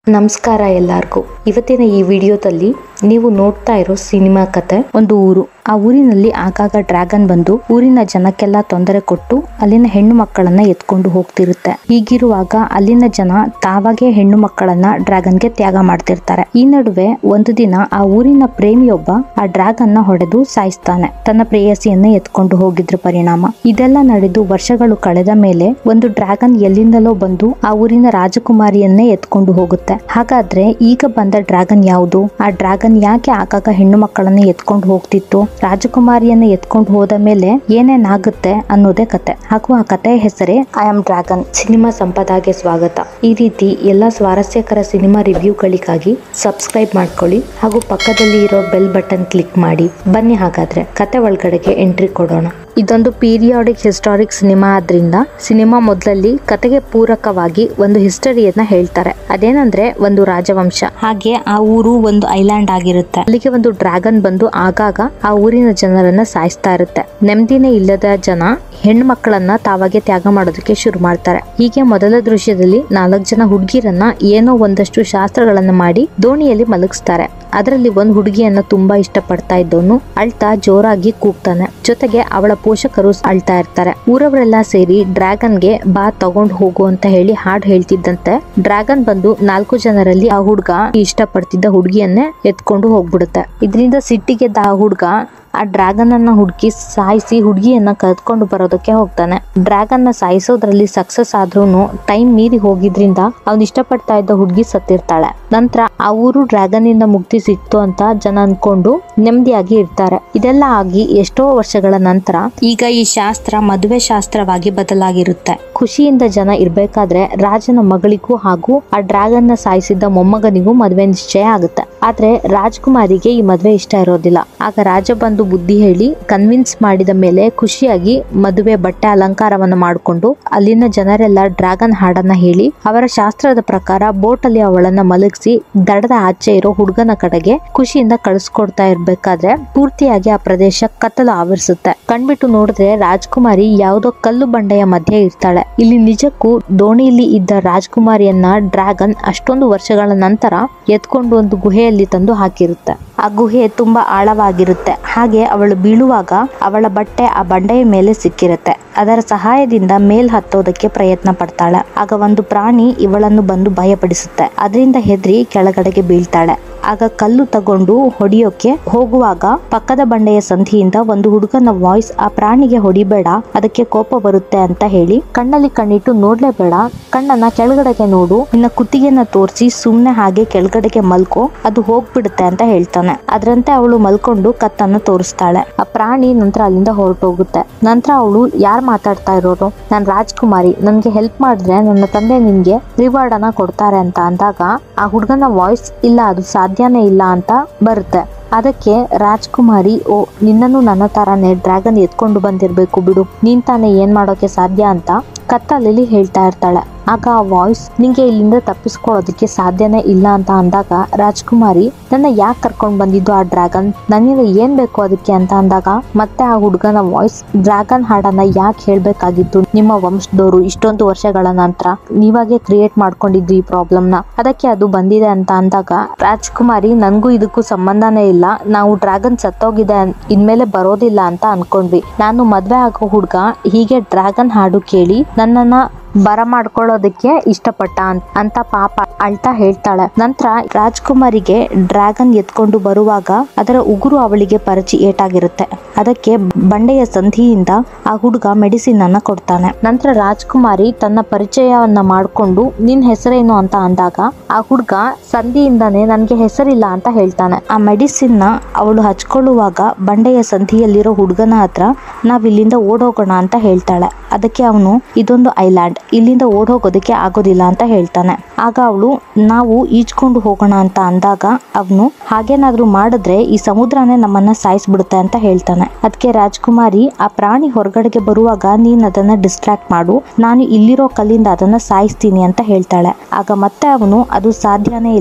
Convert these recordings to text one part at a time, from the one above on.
ನಮಸ್ಕಾರ ಎಲ್ಲರಿಗೂ ಇವತ್ತಿನ ಈ ವಿಡಿಯೋದಲ್ಲಿ ನೀವು ನೋಡ್ತಾ ಇರೋ ಸಿನಿಮಾ ಕತೆ ಒಂದು ಊರು ಆ ಊರಿನಲ್ಲಿ ಆಗಾಗ ಡ್ರ್ಯಾಗನ್ ಬಂದು ಊರಿನ ಜನಕ್ಕೆಲ್ಲ ತೊಂದರೆ ಕೊಟ್ಟು ಅಲ್ಲಿನ ಹೆಣ್ಣು ಮಕ್ಕಳನ್ನ ಎತ್ಕೊಂಡು ಹೋಗ್ತಿರುತ್ತೆ ಹೀಗಿರುವಾಗ ಅಲ್ಲಿನ ಜನ ತಾವಾಗೆ ಹೆಣ್ಣು ಮಕ್ಕಳನ್ನ ಡ್ರ್ಯಾಗನ್ಗೆ ತ್ಯಾಗ ಮಾಡ್ತಿರ್ತಾರೆ ಈ ನಡುವೆ ಒಂದು ದಿನ ಆ ಊರಿನ ಪ್ರೇಮಿಯೊಬ್ಬ ಆ ಡ್ರ್ಯಾಗನ್ ನ ಹೊಡೆದು ಸಾಯಿಸ್ತಾನೆ ತನ್ನ ಪ್ರೇಯಸಿಯನ್ನ ಎತ್ಕೊಂಡು ಹೋಗಿದ್ರ ಪರಿಣಾಮ ಇದೆಲ್ಲ ನಡೆದು ವರ್ಷಗಳು ಕಳೆದ ಮೇಲೆ ಒಂದು ಡ್ರ್ಯಾಗನ್ ಎಲ್ಲಿಂದಲೋ ಬಂದು ಆ ಊರಿನ ರಾಜಕುಮಾರಿಯನ್ನೇ ಎತ್ಕೊಂಡು ಹೋಗುತ್ತೆ ಹಾಗಾದ್ರೆ ಈಗ ಬಂದ ಡ್ರ್ಯಾಗನ್ ಯಾವುದು ಆ ಡ್ರ್ಯಾಗನ್ ಯಾಕೆ ಆಗಾಗ ಹೆಣ್ಣು ಮಕ್ಕಳನ್ನ ಎತ್ಕೊಂಡು ಹೋಗ್ತಿತ್ತು ರಾಜಕುಮಾರಿಯನ್ನ ಎತ್ಕೊಂಡು ಹೋದ ಮೇಲೆ ಏನೇನಾಗುತ್ತೆ ಅನ್ನೋದೇ ಕತೆ ಹಾಗೂ ಆ ಕಥೆಯ ಹೆಸರೇ ಐ ಆಮ್ ಡ್ರ್ಯಾಗನ್ ಸಿನಿಮಾ ಸಂಪದಾಗೆ ಸ್ವಾಗತ ಈ ರೀತಿ ಎಲ್ಲಾ ಸ್ವಾರಸ್ಯಕರ ಸಿನಿಮಾ ರಿವ್ಯೂಗಳಿಗಾಗಿ ಸಬ್ಸ್ಕ್ರೈಬ್ ಮಾಡ್ಕೊಳ್ಳಿ ಹಾಗೂ ಪಕ್ಕದಲ್ಲಿ ಇರೋ ಬೆಲ್ ಬಟನ್ ಕ್ಲಿಕ್ ಮಾಡಿ ಬನ್ನಿ ಹಾಗಾದ್ರೆ ಕತೆ ಒಳಗಡೆಗೆ ಎಂಟ್ರಿ ಕೊಡೋಣ ಇದೊಂದು ಪೀರಿಯಾಡಿಕ್ ಹಿಸ್ಟಾರಿಕ್ ಸಿನಿಮಾ ಆದ್ರಿಂದ ಸಿನಿಮಾ ಮೊದಲಲ್ಲಿ ಕತೆಗೆ ಪೂರಕವಾಗಿ ಒಂದು ಹಿಸ್ಟರಿಯನ್ನ ಹೇಳ್ತಾರೆ ಅದೇನಂದ್ರೆ ಒಂದು ರಾಜವಂಶ ಹಾಗೆ ಆ ಊರು ಒಂದು ಐಲ್ಯಾಂಡ್ ಆಗಿರುತ್ತೆ ಅಲ್ಲಿಗೆ ಒಂದು ಡ್ರ್ಯಾಗನ್ ಬಂದು ಆಗಾಗ ಆ ಊರಿನ ಜನರನ್ನ ಸಾಯಿಸ್ತಾ ಇರುತ್ತೆ ನೆಮ್ಮದಿನೇ ಇಲ್ಲದ ಜನ ಹೆಣ್ಣು ಮಕ್ಕಳನ್ನ ತಾವಾಗೆ ತ್ಯಾಗ ಮಾಡೋದಕ್ಕೆ ಶುರು ಮಾಡ್ತಾರೆ ಹೀಗೆ ಮೊದಲ ದೃಶ್ಯದಲ್ಲಿ ನಾಲ್ಕು ಜನ ಹುಡುಗಿರನ್ನ ಏನೋ ಒಂದಷ್ಟು ಶಾಸ್ತ್ರಗಳನ್ನ ಮಾಡಿ ದೋಣಿಯಲ್ಲಿ ಮಲಗಿಸ್ತಾರೆ ಅದರಲ್ಲಿ ಒಂದು ಹುಡುಗಿಯನ್ನ ತುಂಬಾ ಇಷ್ಟಪಡ್ತಾ ಇದ್ದವನು ಅಳ್ತಾ ಜೋರಾಗಿ ಕೂಗ್ತಾನೆ ಜೊತೆಗೆ ಅವಳ ಪೋಷಕರು ಅಳ್ತಾ ಇರ್ತಾರೆ ಊರವರೆಲ್ಲ ಸೇರಿ ಡ್ರ್ಯಾಗನ್ಗೆ ಬಾ ತಗೊಂಡ್ ಹೋಗು ಅಂತ ಹೇಳಿ ಹಾಡ್ ಹೇಳ್ತಿದ್ದಂತೆ ಡ್ರ್ಯಾಗನ್ ಬಂದು ನಾಲ್ಕು ಜನರಲ್ಲಿ ಆ ಹುಡ್ಗ ಇಷ್ಟಪಡ್ತಿದ್ದ ಹುಡುಗಿಯನ್ನೇ ಎತ್ಕೊಂಡು ಹೋಗ್ಬಿಡುತ್ತೆ ಇದರಿಂದ ಸಿಟ್ಟಿಗೆದ್ದ ಆ ಹುಡ್ಗ ಆ ಡ್ರ್ಯಾಗನ್ ಅನ್ನ ಹುಡುಕಿ ಸಾಯಿಸಿ ಹುಡುಗಿಯನ್ನ ಕದ್ಕೊಂಡು ಬರೋದಕ್ಕೆ ಹೋಗ್ತಾನೆ ಡ್ರ್ಯಾಗನ್ ನ ಸಾಯಿಸೋದ್ರಲ್ಲಿ ಸಕ್ಸಸ್ ಆದ್ರೂನು ಟೈಮ್ ಮೀರಿ ಹೋಗಿದ್ರಿಂದ ಅವ್ನು ಇಷ್ಟಪಡ್ತಾ ಇದ್ದ ಹುಡುಗಿ ಸತ್ತಿರ್ತಾಳೆ ನಂತರ ಆ ಊರು ಡ್ರ್ಯಾಗನ್ ಇಂದ ಮುಕ್ತಿ ಸಿಕ್ತು ಅಂತ ಜನ ಅನ್ಕೊಂಡು ನೆಮ್ಮದಿಯಾಗಿ ಇರ್ತಾರೆ ಇದೆಲ್ಲ ಆಗಿ ಎಷ್ಟೋ ವರ್ಷಗಳ ನಂತರ ಈಗ ಈ ಶಾಸ್ತ್ರ ಮದುವೆ ಶಾಸ್ತ್ರವಾಗಿ ಬದಲಾಗಿರುತ್ತೆ ಖುಷಿಯಿಂದ ಜನ ಇರ್ಬೇಕಾದ್ರೆ ರಾಜನ ಮಗಳಿಗೂ ಹಾಗೂ ಆ ಡ್ರ್ಯಾಗನ್ ನ ಸಾಯಿಸಿದ್ದ ಮೊಮ್ಮಗನಿಗೂ ಮದುವೆ ನಿಶ್ಚಯ ಆಗುತ್ತೆ ಆದ್ರೆ ರಾಜ್ಕುಮಾರಿಗೆ ಈ ಮದುವೆ ಇಷ್ಟ ಇರೋದಿಲ್ಲ ಆಗ ರಾಜ ಬಂದು ಬುದ್ಧಿ ಹೇಳಿ ಕನ್ವಿನ್ಸ್ ಮಾಡಿದ ಮೇಲೆ ಖುಷಿಯಾಗಿ ಮದುವೆ ಬಟ್ಟೆ ಅಲಂಕಾರವನ್ನು ಮಾಡಿಕೊಂಡು ಅಲ್ಲಿನ ಜನರೆಲ್ಲ ಡ್ರ್ಯಾಗನ್ ಹಾಡನ್ನ ಹೇಳಿ ಅವರ ಶಾಸ್ತ್ರದ ಪ್ರಕಾರ ಬೋಟ್ ಅಲ್ಲಿ ಅವಳನ್ನ ಮಲಗಿಸಿ ದಡದ ಆಚೆ ಇರೋ ಹುಡುಗನ ಕಡೆಗೆ ಖುಷಿಯಿಂದ ಕಳಿಸ್ಕೊಡ್ತಾ ಇರ್ಬೇಕಾದ್ರೆ ಪೂರ್ತಿಯಾಗಿ ಆ ಪ್ರದೇಶ ಕತ್ತಲು ಆವರಿಸುತ್ತೆ ಕಣ್ಬಿಟ್ಟು ನೋಡಿದ್ರೆ ರಾಜ್ಕುಮಾರಿ ಯಾವುದೋ ಕಲ್ಲು ಬಂಡೆಯ ಮಧ್ಯೆ ಇರ್ತಾಳೆ ಇಲ್ಲಿ ನಿಜಕ್ಕೂ ದೋಣಿಯಲ್ಲಿ ಇದ್ದ ರಾಜ್ಕುಮಾರಿಯನ್ನ ಡ್ರ್ಯಾಗನ್ ಅಷ್ಟೊಂದು ವರ್ಷಗಳ ನಂತರ ಎತ್ಕೊಂಡು ಒಂದು ಗುಹೆಯಲ್ಲಿ ತಂದು ಹಾಕಿರುತ್ತೆ ಆ ಗುಹೆ ತುಂಬಾ ಆಳವಾಗಿರುತ್ತೆ ಹಾಗೆ ಅವಳು ಬೀಳುವಾಗ ಅವಳ ಬಟ್ಟೆ ಆ ಬಂಡೆಯ ಮೇಲೆ ಸಿಕ್ಕಿರುತ್ತೆ ಅದರ ಸಹಾಯದಿಂದ ಮೇಲ್ ಹತ್ತೋದಕ್ಕೆ ಪ್ರಯತ್ನ ಪಡ್ತಾಳೆ ಆಗ ಒಂದು ಪ್ರಾಣಿ ಇವಳನ್ನು ಬಂದು ಭಯಪಡಿಸುತ್ತೆ ಅದರಿಂದ ಹೆದ್ರಿ ಕೆಳಗಡೆಗೆ ಬೀಳ್ತಾಳೆ ಆಗ ಕಲ್ಲು ತಗೊಂಡು ಹೊಡಿಯೋಕೆ ಹೋಗುವಾಗ ಪಕ್ಕದ ಬಂಡೆಯ ಸಂಧಿಯಿಂದ ಒಂದು ಹುಡುಗನ ವಾಯ್ಸ್ ಆ ಪ್ರಾಣಿಗೆ ಹೊಡಿಬೇಡ ಅದಕ್ಕೆ ಕೋಪ ಬರುತ್ತೆ ಅಂತ ಹೇಳಿ ಕಣ್ಣಲ್ಲಿ ಕಣ್ಣಿಟ್ಟು ನೋಡ್ಲೇಬೇಡ ಕಣ್ಣನ್ನ ಕೆಳಗಡೆಗೆ ನೋಡು ನಿನ್ನ ಕುತ್ತಿಗೆನ ತೋರಿಸಿ ಸುಮ್ನೆ ಹಾಗೆ ಕೆಳಗಡೆಗೆ ಮಲ್ಕೋ ಅದು ಹೋಗ್ಬಿಡುತ್ತೆ ಅಂತ ಹೇಳ್ತಾನೆ ಅದರಂತೆ ಅವಳು ಮಲ್ಕೊಂಡು ಕತ್ತನ್ನ ತೋರಿಸ್ತಾಳೆ ಆ ಪ್ರಾಣಿ ನಂತರ ಅಲ್ಲಿಂದ ಹೊರಟೋಗುತ್ತೆ ನಂತರ ಅವಳು ಯಾರ್ ಮಾತಾಡ್ತಾ ಇರೋರು ನಾನ್ ರಾಜ್ಕುಮಾರಿ ನನ್ಗೆ ಹೆಲ್ಪ್ ಮಾಡಿದ್ರೆ ನನ್ನ ತಂದೆ ನಿನ್ಗೆ ರಿವಾರ್ಡ್ ಅನ್ನ ಕೊಡ್ತಾರೆ ಅಂತ ಅಂದಾಗ ಆ ಹುಡುಗನ ವಾಯ್ಸ್ ಇಲ್ಲ ಅದು ಸಾಧ್ಯನೇ ಇಲ್ಲ ಅಂತ ಬರುತ್ತೆ ಅದಕ್ಕೆ ರಾಜ್ಕುಮಾರಿ ಓ ನಿನ್ನನ್ನು ನನ್ನ ತರಾನೇ ಡ್ರ್ಯಾಗನ್ ಎತ್ಕೊಂಡು ಬಂದಿರ್ಬೇಕು ಬಿಡು ನೀನ್ ತಾನೇ ಏನ್ ಮಾಡೋಕೆ ಸಾಧ್ಯ ಅಂತ ಕತ್ತಲಲ್ಲಿ ಹೇಳ್ತಾ ಇರ್ತಾಳೆ ಆಗ ಆ ವಾಯ್ಸ್ ನಿಂಗೆ ಇಲ್ಲಿಂದ ತಪ್ಪಿಸ್ಕೊಳ್ಳೋದಕ್ಕೆ ಸಾಧ್ಯನೇ ಇಲ್ಲ ಅಂತ ಅಂದಾಗ ರಾಜ್ಕುಮಾರಿ ನನ್ನ ಯಾಕೆ ಕರ್ಕೊಂಡ್ ಬಂದಿದ್ದು ಆ ಡ್ರ್ಯಾಗನ್ ನನ್ನಿಂದ ಏನ್ ಬೇಕು ಅದಕ್ಕೆ ಅಂತ ಅಂದಾಗ ಮತ್ತೆ ಆ ಹುಡುಗನ ವಾಯ್ಸ್ ಡ್ರ್ಯಾಗನ್ ಹಾಡನ್ನ ಯಾಕೆ ಹೇಳ್ಬೇಕಾಗಿತ್ತು ನಿಮ್ಮ ವಂಶದವರು ಇಷ್ಟೊಂದು ವರ್ಷಗಳ ನಂತರ ನೀವಾಗೆ ಕ್ರಿಯೇಟ್ ಮಾಡ್ಕೊಂಡಿದ್ದು ಈ ಪ್ರಾಬ್ಲಮ್ ನ ಅದಕ್ಕೆ ಅದು ಬಂದಿದೆ ಅಂತ ಅಂದಾಗ ರಾಜ್ಕುಮಾರಿ ನನ್ಗೂ ಇದಕ್ಕೂ ಸಂಬಂಧನೇ ಇಲ್ಲ ನಾವು ಡ್ರ್ಯಾಗನ್ ಸತ್ತೋಗಿದೆ ಅನ್- ಇನ್ಮೇಲೆ ಬರೋದಿಲ್ಲ ಅಂತ ಅನ್ಕೊಂಡ್ವಿ ನಾನು ಮದ್ವೆ ಆಗೋ ಹುಡ್ಗ ಹೀಗೆ ಡ್ರ್ಯಾಗನ್ ಹಾಡು ಕೇಳಿ ನನ್ನನ್ನ ಬರ ಮಾಡ್ಕೊಳ್ಳೋದಕ್ಕೆ ಇಷ್ಟಪಟ್ಟ ಅನ್- ಅಂತ ಪಾಪ ಅಳ್ತಾ ಹೇಳ್ತಾಳೆ ನಂತರ ರಾಜ್ಕುಮಾರಿಗೆ ಡ್ರ್ಯಾಗನ್ ಎತ್ಕೊಂಡು ಬರುವಾಗ ಅದರ ಉಗುರು ಅವಳಿಗೆ ಪರಚಿ ಏಟಾಗಿರುತ್ತೆ ಅದಕ್ಕೆ ಬಂಡೆಯ ಸಂಧಿಯಿಂದ ಆ ಹುಡುಗ ಮೆಡಿಸಿನ್ ಅನ್ನ ಕೊಡ್ತಾನೆ ನಂತರ ರಾಜ್ಕುಮಾರಿ ತನ್ನ ಪರಿಚಯವನ್ನ ಮಾಡ್ಕೊಂಡು ನಿನ್ ಹೆಸರೇನು ಅಂತ ಅಂದಾಗ ಆ ಹುಡುಗ ಸಂಧಿಯಿಂದಾನೆ ನನ್ಗೆ ಹೆಸರಿಲ್ಲ ಅಂತ ಹೇಳ್ತಾನೆ ಆ ಮೆಡಿಸಿನ್ ನ ಅವಳು ಹಚ್ಕೊಳ್ಳುವಾಗ ಬಂಡೆಯ ಸಂಧಿಯಲ್ಲಿರೋ ಹುಡುಗನ ಹತ್ರ ನಾವ್ ಇಲ್ಲಿಂದ ಓಡೋಗೋಣ ಅಂತ ಹೇಳ್ತಾಳೆ ಅದಕ್ಕೆ ಅವನು ಇದೊಂದು ಐಲ್ಯಾಂಡ್ ಇಲ್ಲಿಂದ ಓಡ್ ಹೋಗೋದಕ್ಕೆ ಆಗೋದಿಲ್ಲ ಅಂತ ಹೇಳ್ತಾನೆ ಆಗ ಅವಳು ನಾವು ಈಜ್ಕೊಂಡು ಹೋಗೋಣ ಅಂತ ಅಂದಾಗ ಅವನು ಹಾಗೇನಾದ್ರೂ ಮಾಡಿದ್ರೆ ಈ ಸಮುದ್ರನೇ ನಮ್ಮನ್ನ ಸಾಯಿಸ್ಬಿಡುತ್ತೆ ಅಂತ ಹೇಳ್ತಾನೆ ಅದಕ್ಕೆ ರಾಜ್ಕುಮಾರಿ ಆ ಪ್ರಾಣಿ ಹೊರಗಡೆಗೆ ಬರುವಾಗ ನೀನ್ ಅದನ್ನ ಡಿಸ್ಟ್ರಾಕ್ಟ್ ಮಾಡು ನಾನು ಇಲ್ಲಿರೋ ಕಲ್ಲಿಂದ ಅದನ್ನ ಸಾಯಿಸ್ತೀನಿ ಅಂತ ಹೇಳ್ತಾಳೆ ಆಗ ಮತ್ತೆ ಅವನು ಅದು ಸಾಧ್ಯನೇ ಇಲ್ಲ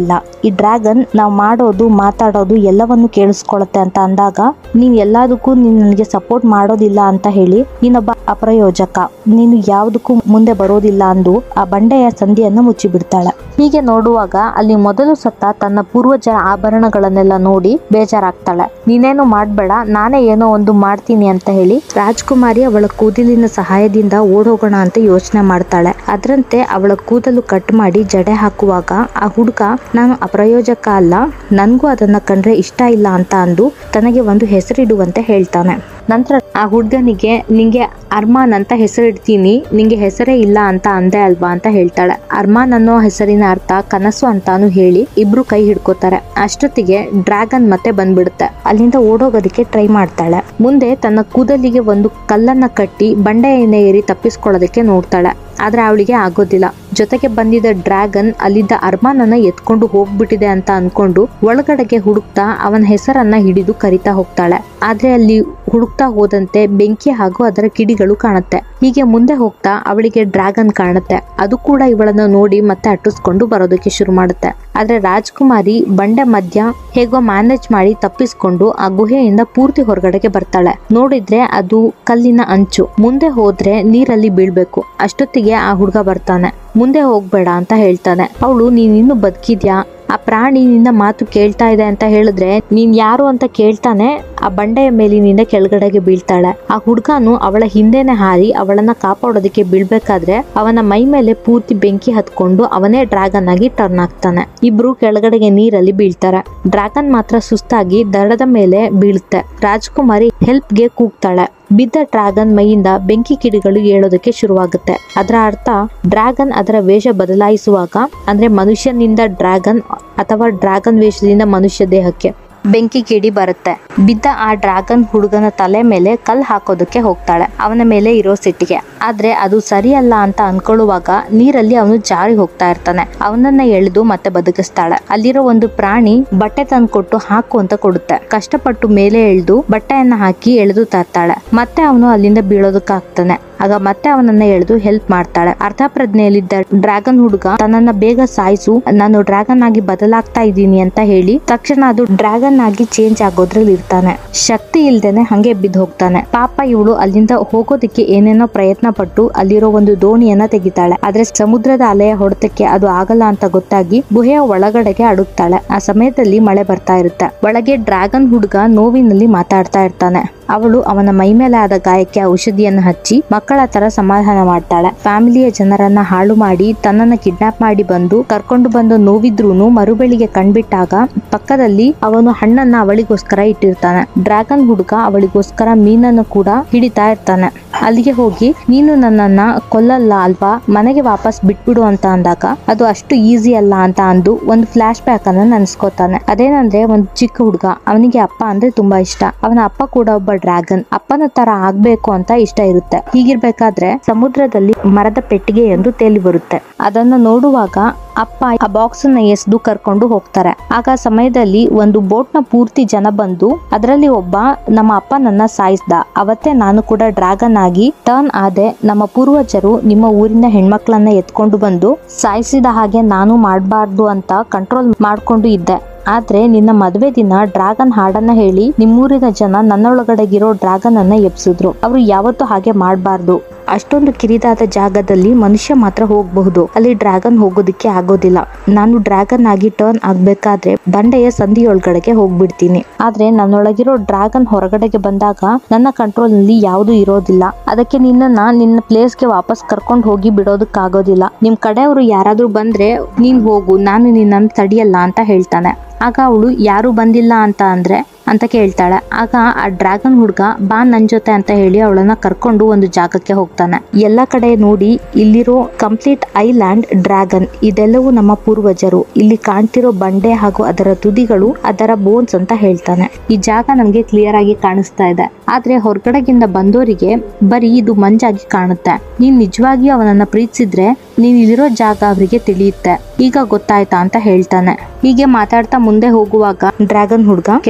ಈ ಡ್ರ್ಯಾಗನ್ ನಾವು ಮಾಡೋದು ಮಾತಾಡೋದು ಎಲ್ಲವನ್ನು ಕೇಳಿಸ್ಕೊಳತ್ತೆ ಅಂತ ಅಂದಾಗ ನೀನ್ ಎಲ್ಲದಕ್ಕೂ ನೀನ್ ನನಗೆ ಸಪೋರ್ಟ್ ಮಾಡೋದಿಲ್ಲ ಅಂತ ಹೇಳಿ ನೀನೊಬ್ಬ ಅಪ್ರಯೋಜಕ ನೀನು ಯಾವುದಕ್ಕೂ ಮುಂದೆ ಬರೋದಿಲ್ಲ ಅಂದು ಆ ಬಂಡೆಯ ಸಂಧಿಯನ್ನ ಮುಚ್ಚಿಬಿಡ್ತಾಳೆ ಹೀಗೆ ನೋಡುವಾಗ ಅಲ್ಲಿ ಮೊದಲು ಸತ್ತ ತನ್ನ ಪೂರ್ವಜರ ಆಭರಣಗಳನ್ನೆಲ್ಲ ನೋಡಿ ಬೇಜಾರಾಗ್ತಾಳೆ ನೀನೇನು ಮಾಡ್ಬೇಡ ನಾನೇ ಏನೋ ಒಂದು ಮಾಡ್ತೀನಿ ಅಂತ ಹೇಳಿ ರಾಜ್ಕುಮಾರಿ ಅವಳ ಕೂದಲಿನ ಸಹಾಯದಿಂದ ಓಡೋಗೋಣ ಅಂತ ಯೋಚನೆ ಮಾಡ್ತಾಳೆ ಅದರಂತೆ ಅವಳ ಕೂದಲು ಕಟ್ ಮಾಡಿ ಜಡೆ ಹಾಕುವಾಗ ಆ ಹುಡುಗ ನಾನು ಅಪ್ರಯೋಜಕ ಅಲ್ಲ ನನ್ಗೂ ಅದನ್ನ ಕಂಡ್ರೆ ಇಷ್ಟ ಇಲ್ಲ ಅಂತ ಅಂದು ತನಗೆ ಒಂದು ಹೆಸರಿಡುವಂತೆ ಹೇಳ್ತಾನೆ ನಂತರ ಆ ಹುಡುಗನಿಗೆ ನಿಂಗೆ ಅರ್ಮಾನ್ ಅಂತ ಹೆಸರಿಡ್ತೀನಿ ನಿಂಗೆ ಹೆಸರೇ ಇಲ್ಲ ಅಂತ ಅಂದೆ ಅಲ್ವಾ ಅಂತ ಹೇಳ್ತಾಳೆ ಅರ್ಮಾನ್ ಅನ್ನೋ ಹೆಸರಿನ ಅರ್ಥ ಕನಸು ಅಂತಾನು ಹೇಳಿ ಇಬ್ರು ಕೈ ಹಿಡ್ಕೋತಾರೆ ಅಷ್ಟೊತ್ತಿಗೆ ಡ್ರ್ಯಾಗನ್ ಮತ್ತೆ ಬಂದ್ಬಿಡುತ್ತೆ ಅಲ್ಲಿಂದ ಓಡೋಗೋದಕ್ಕೆ ಟ್ರೈ ಮಾಡ್ತಾಳೆ ಮುಂದೆ ತನ್ನ ಕೂದಲಿಗೆ ಒಂದು ಕಲ್ಲನ್ನ ಕಟ್ಟಿ ಬಂಡೆಯನ್ನ ಏರಿ ತಪ್ಪಿಸ್ಕೊಳ್ಳೋದಕ್ಕೆ ನೋಡ್ತಾಳೆ ಆದ್ರೆ ಅವಳಿಗೆ ಆಗೋದಿಲ್ಲ ಜೊತೆಗೆ ಬಂದಿದ್ದ ಡ್ರ್ಯಾಗನ್ ಅಲ್ಲಿದ್ದ ಅರ್ಮಾನನ್ನ ಎತ್ಕೊಂಡು ಹೋಗ್ಬಿಟ್ಟಿದೆ ಅಂತ ಅನ್ಕೊಂಡು ಒಳಗಡೆಗೆ ಹುಡುಕ್ತಾ ಅವನ ಹೆಸರನ್ನ ಹಿಡಿದು ಕರಿತಾ ಹೋಗ್ತಾಳೆ ಆದ್ರೆ ಅಲ್ಲಿ ಹುಡುಕ್ತಾ ಹೋದಂತೆ ಬೆಂಕಿ ಹಾಗೂ ಅದರ ಕಿಡಿಗಳು ಕಾಣುತ್ತೆ ಹೀಗೆ ಮುಂದೆ ಹೋಗ್ತಾ ಅವಳಿಗೆ ಡ್ರ್ಯಾಗನ್ ಕಾಣುತ್ತೆ ಅದು ಕೂಡ ಇವಳನ್ನ ನೋಡಿ ಮತ್ತೆ ಅಟ್ಟಿಸ್ಕೊಂಡು ಬರೋದಕ್ಕೆ ಶುರು ಮಾಡುತ್ತೆ ಆದ್ರೆ ರಾಜ್ಕುಮಾರಿ ಬಂಡೆ ಮಧ್ಯ ಹೇಗೋ ಮ್ಯಾನೇಜ್ ಮಾಡಿ ತಪ್ಪಿಸ್ಕೊಂಡು ಆ ಗುಹೆಯಿಂದ ಪೂರ್ತಿ ಹೊರಗಡೆಗೆ ಬರ್ತಾಳೆ ನೋಡಿದ್ರೆ ಅದು ಕಲ್ಲಿನ ಅಂಚು ಮುಂದೆ ಹೋದ್ರೆ ನೀರಲ್ಲಿ ಬೀಳ್ಬೇಕು ಅಷ್ಟೊತ್ತಿಗೆ ಆ ಹುಡುಗ ಬರ್ತಾನೆ ಮುಂದೆ ಹೋಗ್ಬೇಡ ಅಂತ ಹೇಳ್ತಾನೆ ಅವಳು ನೀನ್ ಇನ್ನು ಬದುಕಿದ್ಯಾ ಆ ಪ್ರಾಣಿ ನಿನ್ನ ಮಾತು ಕೇಳ್ತಾ ಇದೆ ಅಂತ ಹೇಳಿದ್ರೆ ನೀನ್ ಯಾರು ಅಂತ ಕೇಳ್ತಾನೆ ಆ ಬಂಡೆಯ ಮೇಲಿನಿಂದ ಕೆಳಗಡೆಗೆ ಬೀಳ್ತಾಳೆ ಆ ಹುಡುಗನು ಅವಳ ಹಿಂದೆನೆ ಹಾರಿ ಅವಳನ್ನ ಕಾಪಾಡೋದಕ್ಕೆ ಬೀಳ್ಬೇಕಾದ್ರೆ ಅವನ ಮೈ ಮೇಲೆ ಪೂರ್ತಿ ಬೆಂಕಿ ಹತ್ಕೊಂಡು ಅವನೇ ಡ್ರ್ಯಾಗನ್ ಆಗಿ ಟರ್ನ್ ಆಗ್ತಾನೆ ಇಬ್ರು ಕೆಳಗಡೆಗೆ ನೀರಲ್ಲಿ ಬೀಳ್ತಾರೆ ಡ್ರ್ಯಾಗನ್ ಮಾತ್ರ ಸುಸ್ತಾಗಿ ದಡದ ಮೇಲೆ ಬೀಳುತ್ತೆ ರಾಜ್ಕುಮಾರಿ ಹೆಲ್ಪ್ಗೆ ಕೂಗ್ತಾಳೆ ಬಿದ್ದ ಡ್ರ್ಯಾಗನ್ ಮೈಯಿಂದ ಬೆಂಕಿ ಕಿಡಿಗಳು ಏಳೋದಕ್ಕೆ ಶುರುವಾಗುತ್ತೆ ಅದರ ಅರ್ಥ ಡ್ರ್ಯಾಗನ್ ಅದರ ವೇಷ ಬದಲಾಯಿಸುವಾಗ ಅಂದ್ರೆ ಮನುಷ್ಯನಿಂದ ಡ್ರ್ಯಾಗನ್ ಅಥವಾ ಡ್ರ್ಯಾಗನ್ ವೇಷದಿಂದ ಮನುಷ್ಯ ದೇಹಕ್ಕೆ ಬೆಂಕಿ ಕಿಡಿ ಬರುತ್ತೆ ಬಿದ್ದ ಆ ಡ್ರ್ಯಾಗನ್ ಹುಡುಗನ ತಲೆ ಮೇಲೆ ಕಲ್ ಹಾಕೋದಕ್ಕೆ ಹೋಗ್ತಾಳೆ ಅವನ ಮೇಲೆ ಇರೋ ಸಿಟ್ಟಿಗೆ ಆದ್ರೆ ಅದು ಸರಿಯಲ್ಲ ಅಂತ ಅನ್ಕೊಳ್ಳುವಾಗ ನೀರಲ್ಲಿ ಅವನು ಜಾರಿ ಹೋಗ್ತಾ ಇರ್ತಾನೆ ಅವನನ್ನ ಎಳೆದು ಮತ್ತೆ ಬದುಕಿಸ್ತಾಳೆ ಅಲ್ಲಿರೋ ಒಂದು ಪ್ರಾಣಿ ಬಟ್ಟೆ ತಂದ್ಕೊಟ್ಟು ಹಾಕು ಅಂತ ಕೊಡುತ್ತೆ ಕಷ್ಟಪಟ್ಟು ಮೇಲೆ ಎಳೆದು ಬಟ್ಟೆಯನ್ನ ಹಾಕಿ ಎಳೆದು ತರ್ತಾಳೆ ಮತ್ತೆ ಅವನು ಅಲ್ಲಿಂದ ಬೀಳೋದಕ್ಕಾಗ್ತಾನೆ ಆಗ ಮತ್ತೆ ಅವನನ್ನ ಎಳೆದು ಹೆಲ್ಪ್ ಮಾಡ್ತಾಳೆ ಅರ್ಧ ಪ್ರಜ್ಞೆಯಲ್ಲಿದ್ದ ಡ್ರ್ಯಾಗನ್ ಹುಡುಗ ತನ್ನನ್ನ ಬೇಗ ಸಾಯಿಸು ನಾನು ಡ್ರ್ಯಾಗನ್ ಆಗಿ ಬದಲಾಗ್ತಾ ಇದ್ದೀನಿ ಅಂತ ಹೇಳಿ ತಕ್ಷಣ ಅದು ಡ್ರ್ಯಾಗನ್ ಆಗಿ ಚೇಂಜ್ ಆಗೋದ್ರಲ್ಲಿ ಇರ್ತಾನೆ ಶಕ್ತಿ ಇಲ್ದೇನೆ ಹಂಗೆ ಬಿದ್ದು ಹೋಗ್ತಾನೆ ಪಾಪ ಇವಳು ಅಲ್ಲಿಂದ ಹೋಗೋದಕ್ಕೆ ಏನೇನೋ ಪ್ರಯತ್ನ ಪಟ್ಟು ಅಲ್ಲಿರೋ ಒಂದು ದೋಣಿಯನ್ನ ತೆಗಿತಾಳೆ ಆದ್ರೆ ಸಮುದ್ರದ ಅಲೆಯ ಹೊಡೆತಕ್ಕೆ ಅದು ಆಗಲ್ಲ ಅಂತ ಗೊತ್ತಾಗಿ ಗುಹೆಯ ಒಳಗಡೆಗೆ ಅಡುಕ್ತಾಳೆ ಆ ಸಮಯದಲ್ಲಿ ಮಳೆ ಬರ್ತಾ ಇರುತ್ತೆ ಒಳಗೆ ಡ್ರ್ಯಾಗನ್ ಹುಡುಗ ನೋವಿನಲ್ಲಿ ಮಾತಾಡ್ತಾ ಇರ್ತಾನೆ ಅವಳು ಅವನ ಮೈ ಮೇಲೆ ಆದ ಗಾಯಕ್ಕೆ ಔಷಧಿಯನ್ನು ಹಚ್ಚಿ ಮಕ್ಕಳ ತರ ಸಮಾಧಾನ ಮಾಡ್ತಾಳೆ ಫ್ಯಾಮಿಲಿಯ ಜನರನ್ನ ಹಾಳು ಮಾಡಿ ತನ್ನನ್ನ ಕಿಡ್ನಾಪ್ ಮಾಡಿ ಬಂದು ಕರ್ಕೊಂಡು ಬಂದು ನೋವಿದ್ರೂನು ಮರುಬೆಳಿಗ್ಗೆ ಕಣ್ಬಿಟ್ಟಾಗ ಪಕ್ಕದಲ್ಲಿ ಅವನು ಹಣ್ಣನ್ನ ಅವಳಿಗೋಸ್ಕರ ಇಟ್ಟಿರ್ತಾನೆ ಡ್ರ್ಯಾಗನ್ ಹುಡುಗ ಅವಳಿಗೋಸ್ಕರ ಮೀನನ್ನು ಕೂಡ ಹಿಡಿತಾ ಇರ್ತಾನೆ ಅಲ್ಲಿಗೆ ಹೋಗಿ ನೀನು ನನ್ನನ್ನ ಕೊಲ್ಲಲ್ಲ ಅಲ್ವಾ ಮನೆಗೆ ವಾಪಸ್ ಬಿಟ್ಬಿಡು ಅಂತ ಅಂದಾಗ ಅದು ಅಷ್ಟು ಈಸಿ ಅಲ್ಲ ಅಂತ ಅಂದು ಒಂದು ಫ್ಲಾಶ್ ಬ್ಯಾಕ್ ಅನ್ನ ನೆನ್ಸ್ಕೊತಾನೆ ಅದೇನಂದ್ರೆ ಒಂದು ಚಿಕ್ಕ ಹುಡುಗ ಅವನಿಗೆ ಅಪ್ಪ ಅಂದ್ರೆ ತುಂಬಾ ಇಷ್ಟ ಅವನ ಅಪ್ಪ ಕೂಡ ಒಬ್ಬ ಡ್ರ್ಯಾಗನ್ ಅಪ್ಪನ ತರ ಆಗ್ಬೇಕು ಅಂತ ಇಷ್ಟ ಇರುತ್ತೆ ಹೀಗಿರ್ಬೇಕಾದ್ರೆ ಸಮುದ್ರದಲ್ಲಿ ಮರದ ಪೆಟ್ಟಿಗೆ ಎಂದು ತೇಲಿ ಬರುತ್ತೆ ಅದನ್ನ ನೋಡುವಾಗ ಅಪ್ಪ ಆ ಬಾಕ್ಸ್ ಅನ್ನ ಎಸ್ದು ಕರ್ಕೊಂಡು ಹೋಗ್ತಾರೆ ಆಗ ಆ ಸಮಯದಲ್ಲಿ ಒಂದು ಬೋಟ್ ನ ಪೂರ್ತಿ ಜನ ಬಂದು ಅದರಲ್ಲಿ ಒಬ್ಬ ನಮ್ಮ ಅಪ್ಪನನ್ನ ಸಾಯಿಸ್ದ ಅವತ್ತೇ ನಾನು ಕೂಡ ಡ್ರ್ಯಾಗನ್ ಆಗಿ ಟರ್ನ್ ಆದೆ ನಮ್ಮ ಪೂರ್ವಜರು ನಿಮ್ಮ ಊರಿನ ಹೆಣ್ಮಕ್ಳನ್ನ ಎತ್ಕೊಂಡು ಬಂದು ಸಾಯಿಸಿದ ಹಾಗೆ ನಾನು ಮಾಡಬಾರ್ದು ಅಂತ ಕಂಟ್ರೋಲ್ ಮಾಡ್ಕೊಂಡು ಇದ್ದೆ ಆದ್ರೆ ನಿನ್ನ ಮದ್ವೆ ದಿನ ಡ್ರ್ಯಾಗನ್ ಹಾಡನ್ನ ಹೇಳಿ ನಿಮ್ಮೂರಿನ ಜನ ನನ್ನೊಳಗಡೆಗಿರೋ ಡ್ರ್ಯಾಗನ್ ಅನ್ನ ಎಬ್ಸಿದ್ರು ಅವರು ಯಾವತ್ತೂ ಹಾಗೆ ಮಾಡಬಾರ್ದು ಅಷ್ಟೊಂದು ಕಿರಿದಾದ ಜಾಗದಲ್ಲಿ ಮನುಷ್ಯ ಮಾತ್ರ ಹೋಗಬಹುದು ಅಲ್ಲಿ ಡ್ರ್ಯಾಗನ್ ಹೋಗೋದಿಕ್ಕೆ ಆಗೋದಿಲ್ಲ ನಾನು ಡ್ರ್ಯಾಗನ್ ಆಗಿ ಟರ್ನ್ ಆಗ್ಬೇಕಾದ್ರೆ ಬಂಡೆಯ ಸಂಧಿಯೊಳಗಡೆಗೆ ಹೋಗ್ಬಿಡ್ತೀನಿ ಆದ್ರೆ ನನ್ನೊಳಗಿರೋ ಡ್ರ್ಯಾಗನ್ ಹೊರಗಡೆಗೆ ಬಂದಾಗ ನನ್ನ ಕಂಟ್ರೋಲ್ ನಲ್ಲಿ ಯಾವುದು ಇರೋದಿಲ್ಲ ಅದಕ್ಕೆ ನಿನ್ನನ್ನ ನಿನ್ನ ಪ್ಲೇಸ್ಗೆ ವಾಪಸ್ ಕರ್ಕೊಂಡು ಹೋಗಿ ಬಿಡೋದಕ್ಕಾಗೋದಿಲ್ಲ ನಿಮ್ ಕಡೆಯವರು ಯಾರಾದ್ರೂ ಬಂದ್ರೆ ನೀನ್ ಹೋಗು ನಾನು ನಿನ್ನನ್ನು ತಡಿಯಲ್ಲ ಅಂತ ಹೇಳ್ತಾನೆ ಆಗ ಅವಳು ಯಾರು ಬಂದಿಲ್ಲ ಅಂತ ಅಂದ್ರೆ ಅಂತ ಕೇಳ್ತಾಳೆ ಆಗ ಆ ಡ್ರ್ಯಾಗನ್ ಹುಡ್ಗ ಬಾ ನನ್ ಜೊತೆ ಅಂತ ಹೇಳಿ ಅವಳನ್ನ ಕರ್ಕೊಂಡು ಒಂದು ಜಾಗಕ್ಕೆ ಹೋಗ್ತಾನೆ ಎಲ್ಲ ಕಡೆ ನೋಡಿ ಇಲ್ಲಿರೋ ಕಂಪ್ಲೀಟ್ ಐಲ್ಯಾಂಡ್ ಡ್ರ್ಯಾಗನ್ ಇದೆಲ್ಲವೂ ನಮ್ಮ ಪೂರ್ವಜರು ಇಲ್ಲಿ ಕಾಣ್ತಿರೋ ಬಂಡೆ ಹಾಗೂ ಅದರ ತುದಿಗಳು ಅದರ ಬೋನ್ಸ್ ಅಂತ ಹೇಳ್ತಾನೆ ಈ ಜಾಗ ನಮ್ಗೆ ಕ್ಲಿಯರ್ ಆಗಿ ಕಾಣಿಸ್ತಾ ಇದೆ ಆದ್ರೆ ಹೊರಗಡೆಗಿಂದ ಬಂದೋರಿಗೆ ಬರೀ ಇದು ಮಂಜಾಗಿ ಕಾಣುತ್ತೆ ನೀನ್ ನಿಜವಾಗಿ ಅವನನ್ನ ಪ್ರೀತಿಸಿದ್ರೆ ನೀನ್ ಇಲ್ಲಿರೋ ಜಾಗ ಅವರಿಗೆ ತಿಳಿಯುತ್ತೆ ಈಗ ಗೊತ್ತಾಯ್ತಾ ಅಂತ ಹೇಳ್ತಾನೆ ಹೀಗೆ ಮಾತಾಡ್ತಾ ಮುಂದೆ ಹೋಗುವಾಗ ಡ್ರ್ಯಾಗನ್ ಹುಡ್ಗ ಕೆಳಗಡೆಗೆ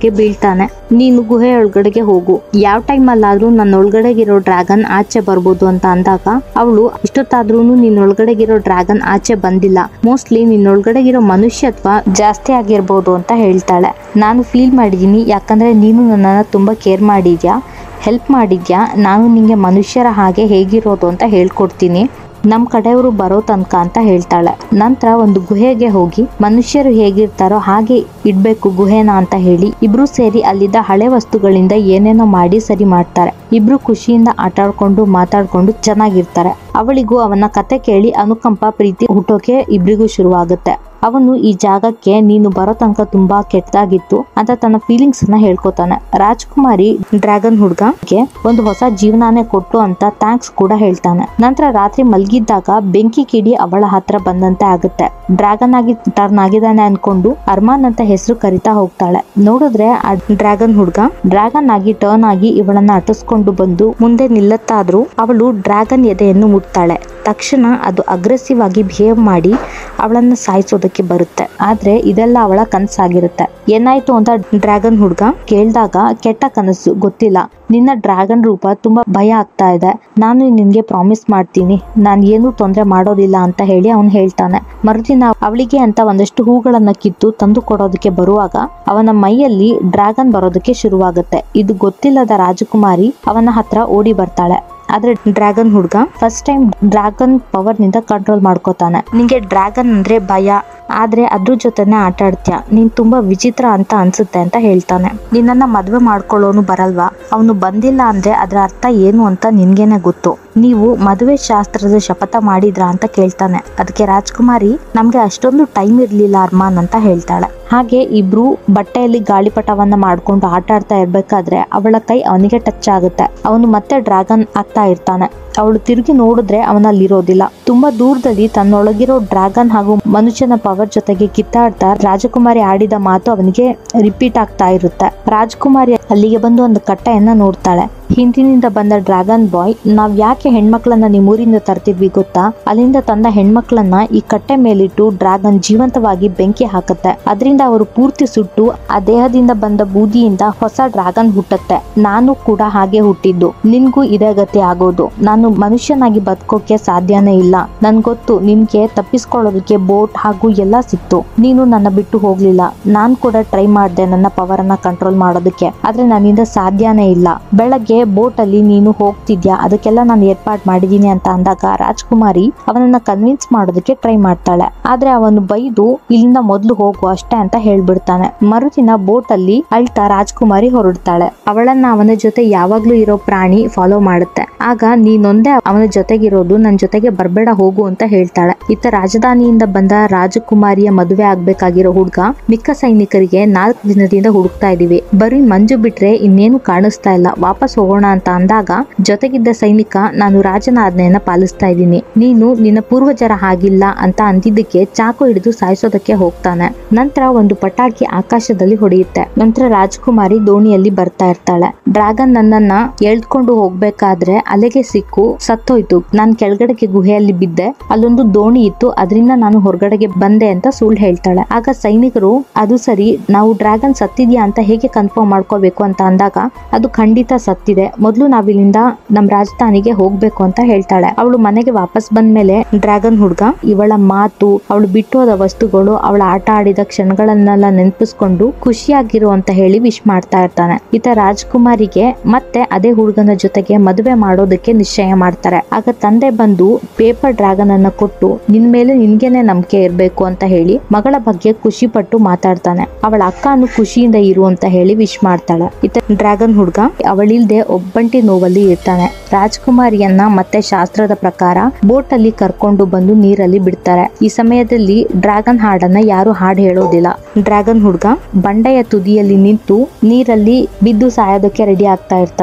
ಗುಹೆಗೆ ಬೀಳ್ತಾನೆ ನೀನು ಗುಹೆ ಒಳಗಡೆಗೆ ಹೋಗು ಯಾವ ಟೈಮ್ ಅಲ್ಲಾದ್ರೂ ನನ್ನ ಒಳಗಡೆಗಿರೋ ಡ್ರ್ಯಾಗನ್ ಆಚೆ ಬರ್ಬೋದು ಅಂತ ಅಂದಾಗ ಅವಳು ಇಷ್ಟೊತ್ತಾದ್ರೂ ನಿನ್ನ ಒಳಗಡೆಗಿರೋ ಡ್ರ್ಯಾಗನ್ ಆಚೆ ಬಂದಿಲ್ಲ ಮೋಸ್ಟ್ಲಿ ನಿನ್ನ ಒಳಗಡೆಗಿರೋ ಮನುಷ್ಯತ್ವ ಜಾಸ್ತಿ ಆಗಿರ್ಬೋದು ಅಂತ ಹೇಳ್ತಾಳೆ ನಾನು ಫೀಲ್ ಮಾಡಿದ್ದೀನಿ ಯಾಕಂದ್ರೆ ನೀನು ನನ್ನನ್ನು ತುಂಬಾ ಕೇರ್ ಮಾಡಿದ್ಯಾ ಹೆಲ್ಪ್ ಮಾಡಿದ್ಯಾ ನಾನು ನಿಂಗೆ ಮನುಷ್ಯರ ಹಾಗೆ ಹೇಗಿರೋದು ಅಂತ ಹೇಳ್ಕೊಡ್ತೀನಿ ನಮ್ಮ ಕಡೆಯವರು ಬರೋ ತನಕ ಅಂತ ಹೇಳ್ತಾಳೆ ನಂತರ ಒಂದು ಗುಹೆಗೆ ಹೋಗಿ ಮನುಷ್ಯರು ಹೇಗಿರ್ತಾರೋ ಹಾಗೆ ಇಡ್ಬೇಕು ಗುಹೆನ ಅಂತ ಹೇಳಿ ಇಬ್ರು ಸೇರಿ ಅಲ್ಲಿದ್ದ ಹಳೆ ವಸ್ತುಗಳಿಂದ ಏನೇನೋ ಮಾಡಿ ಸರಿ ಮಾಡ್ತಾರೆ ಇಬ್ರು ಖುಷಿಯಿಂದ ಆಟ ಆಡ್ಕೊಂಡು ಮಾತಾಡ್ಕೊಂಡು ಚೆನ್ನಾಗಿರ್ತಾರೆ ಅವಳಿಗೂ ಅವನ ಕತೆ ಕೇಳಿ ಅನುಕಂಪ ಪ್ರೀತಿ ಹುಟ್ಟೋಕೆ ಇಬ್ರಿಗೂ ಶುರುವಾಗುತ್ತೆ ಅವನು ಈ ಜಾಗಕ್ಕೆ ನೀನು ಬರೋ ತನಕ ತುಂಬಾ ಕೆಟ್ಟದಾಗಿತ್ತು ಅಂತ ತನ್ನ ಫೀಲಿಂಗ್ಸ್ ಅನ್ನ ಹೇಳ್ಕೊತಾನೆ ರಾಜ್ಕುಮಾರಿ ಡ್ರ್ಯಾಗನ್ ಹುಡ್ಗಗೆ ಒಂದು ಹೊಸ ಜೀವನಾನೇ ಕೊಟ್ಟು ಅಂತ ಥ್ಯಾಂಕ್ಸ್ ಕೂಡ ಹೇಳ್ತಾನೆ ನಂತರ ರಾತ್ರಿ ಮಲ್ಗಿದ್ದಾಗ ಬೆಂಕಿ ಕಿಡಿ ಅವಳ ಹತ್ರ ಬಂದಂತೆ ಆಗುತ್ತೆ ಡ್ರ್ಯಾಗನ್ ಆಗಿ ಟರ್ನ್ ಆಗಿದ್ದಾನೆ ಅನ್ಕೊಂಡು ಅರ್ಮಾನ್ ಅಂತ ಹೆಸರು ಕರಿತಾ ಹೋಗ್ತಾಳೆ ನೋಡಿದ್ರೆ ಆ ಡ್ರ್ಯಾಗನ್ ಹುಡ್ಗ ಡ್ರ್ಯಾಗನ್ ಆಗಿ ಟರ್ನ್ ಆಗಿ ಇವಳನ್ನ ಅಟಿಸ್ಕೊಂಡು ಬಂದು ಮುಂದೆ ನಿಲ್ಲತ್ತಾದ್ರೂ ಅವಳು ಡ್ರ್ಯಾಗನ್ ಎದೆಯನ್ನು ಮುಟ್ತಾಳೆ ತಕ್ಷಣ ಅದು ಅಗ್ರೆಸಿವ್ ಆಗಿ ಬಿಹೇವ್ ಮಾಡಿ ಅವಳನ್ನ ಸಾಯಿಸೋದಕ್ಕೆ ಬರುತ್ತೆ ಆದ್ರೆ ಇದೆಲ್ಲ ಅವಳ ಕನಸಾಗಿರುತ್ತೆ ಏನಾಯ್ತು ಅಂತ ಡ್ರ್ಯಾಗನ್ ಹುಡ್ಗ ಕೇಳ್ದಾಗ ಕೆಟ್ಟ ಕನಸು ಗೊತ್ತಿಲ್ಲ ನಿನ್ನ ಡ್ರ್ಯಾಗನ್ ರೂಪ ತುಂಬಾ ಭಯ ಆಗ್ತಾ ಇದೆ ನಾನು ನಿನ್ಗೆ ಪ್ರಾಮಿಸ್ ಮಾಡ್ತೀನಿ ನಾನು ಏನು ತೊಂದರೆ ಮಾಡೋದಿಲ್ಲ ಅಂತ ಹೇಳಿ ಅವನು ಹೇಳ್ತಾನೆ ಮರುದಿನ ಅವಳಿಗೆ ಅಂತ ಒಂದಷ್ಟು ಹೂಗಳನ್ನ ಕಿತ್ತು ತಂದು ಕೊಡೋದಕ್ಕೆ ಬರುವಾಗ ಅವನ ಮೈಯಲ್ಲಿ ಡ್ರ್ಯಾಗನ್ ಬರೋದಕ್ಕೆ ಶುರುವಾಗುತ್ತೆ ಇದು ಗೊತ್ತಿಲ್ಲದ ರಾಜಕುಮಾರಿ ಅವನ ಹತ್ರ ಓಡಿ ಬರ್ತಾಳೆ ಆದ್ರೆ ಡ್ರ್ಯಾಗನ್ ಹುಡ್ಗ ಫಸ್ಟ್ ಟೈಮ್ ಡ್ರ್ಯಾಗನ್ ಪವರ್ ನಿಂದ ಕಂಟ್ರೋಲ್ ಮಾಡ್ಕೋತಾನೆ ನಿಂಗೆ ಡ್ರ್ಯಾಗನ್ ಅಂದ್ರೆ ಭಯ ಆದ್ರೆ ಅದ್ರ ಜೊತೆನೆ ಆಟ ಆಡ್ತೀಯ ನೀನ್ ತುಂಬಾ ವಿಚಿತ್ರ ಅಂತ ಅನ್ಸುತ್ತೆ ಅಂತ ಹೇಳ್ತಾನೆ ನಿನ್ನನ್ನ ಮದ್ವೆ ಮಾಡ್ಕೊಳ್ಳೋನು ಬರಲ್ವಾ ಅವನು ಬಂದಿಲ್ಲ ಅಂದ್ರೆ ಅದ್ರ ಅರ್ಥ ಏನು ಅಂತ ನಿನ್ಗೇನೆ ಗೊತ್ತು ನೀವು ಮದುವೆ ಶಾಸ್ತ್ರದ ಶಪಥ ಮಾಡಿದ್ರ ಅಂತ ಕೇಳ್ತಾನೆ ಅದಕ್ಕೆ ರಾಜ್ಕುಮಾರಿ ನಮ್ಗೆ ಅಷ್ಟೊಂದು ಟೈಮ್ ಇರ್ಲಿಲ್ಲ ಅರ್ಮಾನ್ ಅಂತ ಹೇಳ್ತಾಳೆ ಹಾಗೆ ಇಬ್ರು ಬಟ್ಟೆಯಲ್ಲಿ ಗಾಳಿಪಟವನ್ನ ಮಾಡ್ಕೊಂಡು ಆಟ ಆಡ್ತಾ ಇರ್ಬೇಕಾದ್ರೆ ಅವಳ ಕೈ ಅವನಿಗೆ ಟಚ್ ಆಗುತ್ತೆ ಅವನು ಮತ್ತೆ ಡ್ರ್ಯಾಗನ್ ಆಗ್ತಾ ಇರ್ತಾನೆ ಅವಳು ತಿರುಗಿ ನೋಡಿದ್ರೆ ಅವನಲ್ಲಿರೋದಿಲ್ಲ ತುಂಬಾ ದೂರದಲ್ಲಿ ತನ್ನೊಳಗಿರೋ ಡ್ರ್ಯಾಗನ್ ಹಾಗೂ ಮನುಷ್ಯನ ಪವರ್ ಜೊತೆಗೆ ಕಿತ್ತಾಡ್ತಾ ರಾಜಕುಮಾರಿ ಆಡಿದ ಮಾತು ಅವನಿಗೆ ರಿಪೀಟ್ ಆಗ್ತಾ ಇರುತ್ತೆ ರಾಜಕುಮಾರಿ ಅಲ್ಲಿಗೆ ಬಂದು ಒಂದು ಕಟ್ಟೆಯನ್ನ ನೋಡ್ತಾಳೆ ಹಿಂದಿನಿಂದ ಬಂದ ಡ್ರ್ಯಾಗನ್ ಬಾಯ್ ನಾವ್ ಯಾಕೆ ಹೆಣ್ಮಕ್ಳನ್ನ ನಿಮ್ಮೂರಿಂದ ತರ್ತಿದ್ವಿ ಗೊತ್ತಾ ಅಲ್ಲಿಂದ ತಂದ ಹೆಣ್ಮಕ್ಳನ್ನ ಈ ಕಟ್ಟೆ ಮೇಲಿಟ್ಟು ಡ್ರ್ಯಾಗನ್ ಜೀವಂತವಾಗಿ ಬೆಂಕಿ ಹಾಕುತ್ತೆ ಅದರಿಂದ ಅವರು ಪೂರ್ತಿ ಸುಟ್ಟು ಆ ದೇಹದಿಂದ ಬಂದ ಬೂದಿಯಿಂದ ಹೊಸ ಡ್ರ್ಯಾಗನ್ ಹುಟ್ಟತ್ತೆ ನಾನು ಕೂಡ ಹಾಗೆ ಹುಟ್ಟಿದ್ದು ನಿನ್ಗೂ ಇದೇ ಗತಿ ಆಗೋದು ನಾನು ಮನುಷ್ಯನಾಗಿ ಬದುಕೋಕೆ ಸಾಧ್ಯನೇ ಇಲ್ಲ ನನ್ ಗೊತ್ತು ನಿನ್ಗೆ ತಪ್ಪಿಸ್ಕೊಳ್ಳೋದಕ್ಕೆ ಬೋಟ್ ಹಾಗೂ ಎಲ್ಲ ಸಿಕ್ತು ನೀನು ನನ್ನ ಬಿಟ್ಟು ಹೋಗ್ಲಿಲ್ಲ ನಾನ್ ಕೂಡ ಟ್ರೈ ಮಾಡ್ದೆ ನನ್ನ ಪವರ್ ಅನ್ನ ಕಂಟ್ರೋಲ್ ಮಾಡೋದಕ್ಕೆ ಆದ್ರೆ ನನ್ನಿಂದ ಸಾಧ್ಯನೇ ಇಲ್ಲ ಬೆಳಗ್ಗೆ ಬೋಟ್ ಅಲ್ಲಿ ನೀನು ಹೋಗ್ತಿದ್ಯಾ ಅದಕ್ಕೆಲ್ಲ ನಾನು ಏರ್ಪಾಟ್ ಮಾಡಿದೀನಿ ಅಂತ ಅಂದಾಗ ರಾಜ್ಕುಮಾರಿ ಅವನನ್ನ ಕನ್ವಿನ್ಸ್ ಮಾಡೋದಕ್ಕೆ ಟ್ರೈ ಮಾಡ್ತಾಳೆ ಆದ್ರೆ ಅವನು ಬೈದು ಇಲ್ಲಿಂದ ಮೊದ್ಲು ಹೋಗು ಅಷ್ಟೇ ಅಂತ ಹೇಳ್ಬಿಡ್ತಾನೆ ಮರುದಿನ ಬೋಟ್ ಅಲ್ಲಿ ಅಳ್ತಾ ರಾಜ್ಕುಮಾರಿ ಹೊರಡ್ತಾಳೆ ಅವಳನ್ನ ಅವನ ಜೊತೆ ಯಾವಾಗ್ಲೂ ಇರೋ ಪ್ರಾಣಿ ಫಾಲೋ ಮಾಡುತ್ತೆ ಆಗ ನೀನೊಂದೇ ಅವನ ಜೊತೆಗಿರೋದು ನನ್ ಜೊತೆಗೆ ಬರ್ಬೇಡ ಹೋಗು ಅಂತ ಹೇಳ್ತಾಳೆ ಇತ್ತ ರಾಜಧಾನಿಯಿಂದ ಬಂದ ರಾಜಕುಮಾರಿಯ ಮದುವೆ ಆಗ್ಬೇಕಾಗಿರೋ ಹುಡ್ಗ ಮಿಕ್ಕ ಸೈನಿಕರಿಗೆ ನಾಲ್ಕು ದಿನದಿಂದ ಹುಡುಕ್ತಾ ಇದೀವಿ ಬರೀ ಮಂಜು ಬಿಟ್ರೆ ಇನ್ನೇನು ಕಾಣಿಸ್ತಾ ಇಲ್ಲ ವಾಪಸ್ ಹೋಗೋಣ ಅಂತ ಅಂದಾಗ ಜೊತೆಗಿದ್ದ ಸೈನಿಕ ನಾನು ರಾಜನ ಆಜ್ಞೆಯನ್ನ ಪಾಲಿಸ್ತಾ ಇದ್ದೀನಿ ನೀನು ನಿನ್ನ ಪೂರ್ವಜರ ಹಾಗಿಲ್ಲ ಅಂತ ಅಂದಿದ್ದಕ್ಕೆ ಚಾಕು ಹಿಡಿದು ಸಾಯಿಸೋದಕ್ಕೆ ಹೋಗ್ತಾನೆ ನಂತರ ಒಂದು ಪಟಾಕಿ ಆಕಾಶದಲ್ಲಿ ಹೊಡೆಯುತ್ತೆ ನಂತರ ರಾಜಕುಮಾರಿ ದೋಣಿಯಲ್ಲಿ ಬರ್ತಾ ಇರ್ತಾಳೆ ಡ್ರ್ಯಾಗನ್ ನನ್ನನ್ನ ಎಳ್ಕೊಂಡು ಹೋಗ್ಬೇಕಾದ್ರೆ ಅಲೆಗೆ ಸಿಕ್ಕು ಸತ್ತೋಯ್ತು ನಾನ್ ಕೆಳಗಡೆಗೆ ಗುಹೆಯಲ್ಲಿ ಬಿದ್ದೆ ಅಲ್ಲೊಂದು ದೋಣಿ ಇತ್ತು ಅದರಿಂದ ನಾನು ಹೊರಗಡೆಗೆ ಬಂದೆ ಅಂತ ಸುಳ್ಳು ಹೇಳ್ತಾಳೆ ಆಗ ಸೈನಿಕರು ಅದು ಸರಿ ನಾವು ಡ್ರ್ಯಾಗನ್ ಸತ್ತಿದ್ಯಾ ಅಂತ ಹೇಗೆ ಕನ್ಫರ್ಮ್ ಮಾಡ್ಕೋಬೇಕು ಅಂತ ಅಂದಾಗ ಅದು ಖಂಡಿತ ಸತ್ತಿದೆ ಮೊದಲು ನಾವಿಲ್ಲಿಂದ ನಮ್ ರಾಜಧಾನಿಗೆ ಹೋಗ್ಬೇಕು ಅಂತ ಹೇಳ್ತಾಳೆ ಅವಳು ಮನೆಗೆ ವಾಪಸ್ ಬಂದ್ಮೇಲೆ ಡ್ರ್ಯಾಗನ್ ಹುಡ್ಗ ಇವಳ ಮಾತು ಅವಳು ಬಿಟ್ಟು ಹೋದ ವಸ್ತುಗಳು ಅವಳ ಆಟ ಆಡಿದ ಕ್ಷಣಗಳನ್ನೆಲ್ಲ ನೆನಪಿಸ್ಕೊಂಡು ಖುಷಿಯಾಗಿರು ಅಂತ ಹೇಳಿ ವಿಶ್ ಮಾಡ್ತಾ ಇರ್ತಾನೆ ಈತ ರಾಜ್ಕುಮಾರಿಗೆ ಮತ್ತೆ ಅದೇ ಹುಡುಗನ ಜೊತೆಗೆ ಮದುವೆ ಮಾಡೋದಕ್ಕೆ ನಿಶ್ಚಯ ಮಾಡ್ತಾರೆ ಆಗ ತಂದೆ ಬಂದು ಪೇಪರ್ ಡ್ರ್ಯಾಗನ್ ಅನ್ನ ಕೊಟ್ಟು ನಿನ್ ಮೇಲೆ ನಿನ್ಗೆನೆ ನಂಬಿಕೆ ಇರ್ಬೇಕು ಅಂತ ಹೇಳಿ ಮಗಳ ಬಗ್ಗೆ ಖುಷಿ ಪಟ್ಟು ಮಾತಾಡ್ತಾನೆ ಅವಳ ಅಕ್ಕನು ಖುಷಿಯಿಂದ ಇರು ಅಂತ ಹೇಳಿ ವಿಶ್ ಮಾಡ್ತಾಳೆ ಇತ ಡ್ರ್ಯಾಗನ್ ಹುಡ್ಗ ಅವಳಿಲ್ದೆ ಒಬ್ಬಂಟಿ ನೋವಲ್ಲಿ ಇರ್ತಾನೆ ರಾಜ್ಕುಮಾರಿಯನ್ನ ಮತ್ತೆ ಶಾಸ್ತ್ರದ ಪ್ರಕಾರ ಬೋಟ್ ಅಲ್ಲಿ ಕರ್ಕೊಂಡು ಬಂದು ನೀರಲ್ಲಿ ಬಿಡ್ತಾರೆ ಈ ಸಮಯದಲ್ಲಿ ಡ್ರ್ಯಾಗನ್ ಹಾಡನ್ನ ಯಾರು ಹಾಡು ಹೇಳೋದಿಲ್ಲ ಡ್ರ್ಯಾಗನ್ ಹುಡ್ಗ ಬಂಡೆಯ ತುದಿಯಲ್ಲಿ ನಿಂತು ನೀರಲ್ಲಿ ಬಿದ್ದು ಸಾಯೋದಕ್ಕೆ ರೆಡಿ ಆಗ್ತಾ ಇರ್ತಾನೆ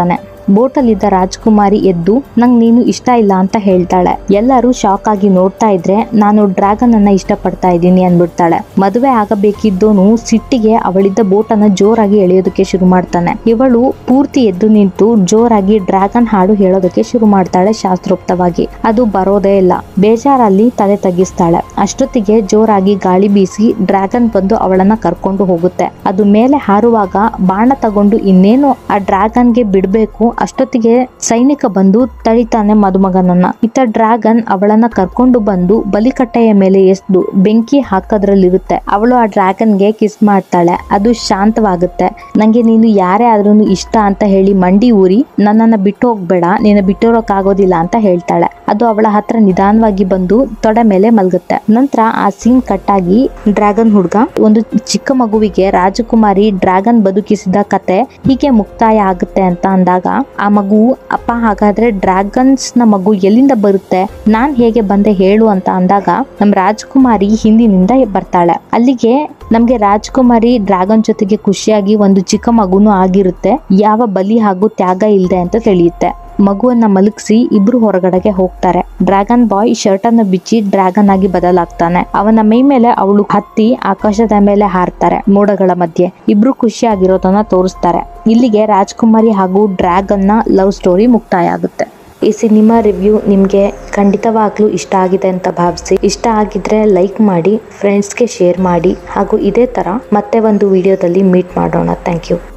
ಬೋಟಲ್ಲಿದ್ದ ರಾಜ್ಕುಮಾರಿ ಎದ್ದು ನಂಗ್ ನೀನು ಇಷ್ಟ ಇಲ್ಲ ಅಂತ ಹೇಳ್ತಾಳೆ ಎಲ್ಲರೂ ಶಾಕ್ ಆಗಿ ನೋಡ್ತಾ ಇದ್ರೆ ನಾನು ಡ್ರ್ಯಾಗನ್ ಅನ್ನ ಇಷ್ಟಪಡ್ತಾ ಇದ್ದೀನಿ ಅನ್ಬಿಡ್ತಾಳೆ ಮದುವೆ ಆಗಬೇಕಿದ್ದೋನು ಸಿಟ್ಟಿಗೆ ಅವಳಿದ್ದ ಬೋಟನ್ನ ಜೋರಾಗಿ ಎಳೆಯೋದಕ್ಕೆ ಶುರು ಮಾಡ್ತಾನೆ ಇವಳು ಪೂರ್ತಿ ಎದ್ದು ನಿಂತು ಜೋರಾಗಿ ಡ್ರ್ಯಾಗನ್ ಹಾಡು ಹೇಳೋದಕ್ಕೆ ಶುರು ಮಾಡ್ತಾಳೆ ಶಾಸ್ತ್ರೋಕ್ತವಾಗಿ ಅದು ಬರೋದೇ ಇಲ್ಲ ಬೇಜಾರಲ್ಲಿ ತಲೆ ತಗ್ಗಿಸ್ತಾಳೆ ಅಷ್ಟೊತ್ತಿಗೆ ಜೋರಾಗಿ ಗಾಳಿ ಬೀಸಿ ಡ್ರ್ಯಾಗನ್ ಬಂದು ಅವಳನ್ನ ಕರ್ಕೊಂಡು ಹೋಗುತ್ತೆ ಅದು ಮೇಲೆ ಹಾರುವಾಗ ಬಾಣ ತಗೊಂಡು ಇನ್ನೇನು ಆ ಡ್ರ್ಯಾಗನ್ಗೆ ಬಿಡ್ಬೇಕು ಅಷ್ಟೊತ್ತಿಗೆ ಸೈನಿಕ ಬಂದು ತಳಿತಾನೆ ಮದುಮಗನನ್ನ ಇತ್ತ ಡ್ರ್ಯಾಗನ್ ಅವಳನ್ನ ಕರ್ಕೊಂಡು ಬಂದು ಬಲಿಕಟ್ಟೆಯ ಮೇಲೆ ಎಸ್ದು ಬೆಂಕಿ ಹಾಕೋದ್ರಲ್ಲಿರುತ್ತೆ ಅವಳು ಆ ಡ್ರ್ಯಾಗನ್ಗೆ ಕಿಸ್ ಮಾಡ್ತಾಳೆ ಅದು ಶಾಂತವಾಗುತ್ತೆ ನಂಗೆ ನೀನು ಯಾರೇ ಆದ್ರೂ ಇಷ್ಟ ಅಂತ ಹೇಳಿ ಮಂಡಿ ಊರಿ ನನ್ನನ್ನ ಬಿಟ್ಟು ಹೋಗ್ಬೇಡ ನೀನು ಬಿಟ್ಟೋರಕ್ ಆಗೋದಿಲ್ಲ ಅಂತ ಹೇಳ್ತಾಳೆ ಅದು ಅವಳ ಹತ್ರ ನಿಧಾನವಾಗಿ ಬಂದು ತೊಡೆ ಮೇಲೆ ಮಲ್ಗುತ್ತೆ ನಂತರ ಆ ಸೀನ್ ಕಟ್ ಆಗಿ ಡ್ರ್ಯಾಗನ್ ಹುಡ್ಗ ಒಂದು ಚಿಕ್ಕ ಮಗುವಿಗೆ ರಾಜಕುಮಾರಿ ಡ್ರ್ಯಾಗನ್ ಬದುಕಿಸಿದ ಕತೆ ಹೀಗೆ ಮುಕ್ತಾಯ ಆಗುತ್ತೆ ಅಂತ ಅಂದಾಗ ಆ ಮಗು ಅಪ್ಪ ಹಾಗಾದ್ರೆ ಡ್ರ್ಯಾಗನ್ಸ್ ನ ಮಗು ಎಲ್ಲಿಂದ ಬರುತ್ತೆ ನಾನ್ ಹೇಗೆ ಬಂದೆ ಹೇಳು ಅಂತ ಅಂದಾಗ ನಮ್ ರಾಜಕುಮಾರಿ ಹಿಂದಿನಿಂದ ಬರ್ತಾಳೆ ಅಲ್ಲಿಗೆ ನಮ್ಗೆ ರಾಜಕುಮಾರಿ ಡ್ರ್ಯಾಗನ್ ಜೊತೆಗೆ ಖುಷಿಯಾಗಿ ಒಂದು ಚಿಕ್ಕ ಮಗುನು ಆಗಿರುತ್ತೆ ಯಾವ ಬಲಿ ಹಾಗೂ ತ್ಯಾಗ ಇಲ್ದೆ ಅಂತ ತಿಳಿಯುತ್ತೆ ಮಗುವನ್ನ ಮಲಗಿಸಿ ಇಬ್ರು ಹೊರಗಡೆಗೆ ಹೋಗ್ತಾರೆ ಡ್ರ್ಯಾಗನ್ ಬಾಯ್ ಶರ್ಟ್ ಅನ್ನು ಬಿಚ್ಚಿ ಡ್ರ್ಯಾಗನ್ ಆಗಿ ಬದಲಾಗ್ತಾನೆ ಅವನ ಮೈ ಮೇಲೆ ಅವಳು ಹತ್ತಿ ಆಕಾಶದ ಮೇಲೆ ಹಾರ್ತಾರೆ ಮೋಡಗಳ ಮಧ್ಯೆ ಇಬ್ರು ಖುಷಿಯಾಗಿರೋದನ್ನ ತೋರಿಸ್ತಾರೆ ಇಲ್ಲಿಗೆ ರಾಜ್ಕುಮಾರಿ ಹಾಗೂ ಡ್ರ್ಯಾಗನ್ ನ ಲವ್ ಸ್ಟೋರಿ ಮುಕ್ತಾಯ ಆಗುತ್ತೆ ಈ ಸಿನಿಮಾ ರಿವ್ಯೂ ನಿಮಗೆ ಖಂಡಿತವಾಗ್ಲೂ ಇಷ್ಟ ಆಗಿದೆ ಅಂತ ಭಾವಿಸಿ ಇಷ್ಟ ಆಗಿದ್ರೆ ಲೈಕ್ ಮಾಡಿ ಫ್ರೆಂಡ್ಸ್ಗೆ ಶೇರ್ ಮಾಡಿ ಹಾಗೂ ಇದೇ ಥರ ಮತ್ತೆ ಒಂದು ವಿಡಿಯೋದಲ್ಲಿ ಮೀಟ್ ಮಾಡೋಣ ಥ್ಯಾಂಕ್ ಯು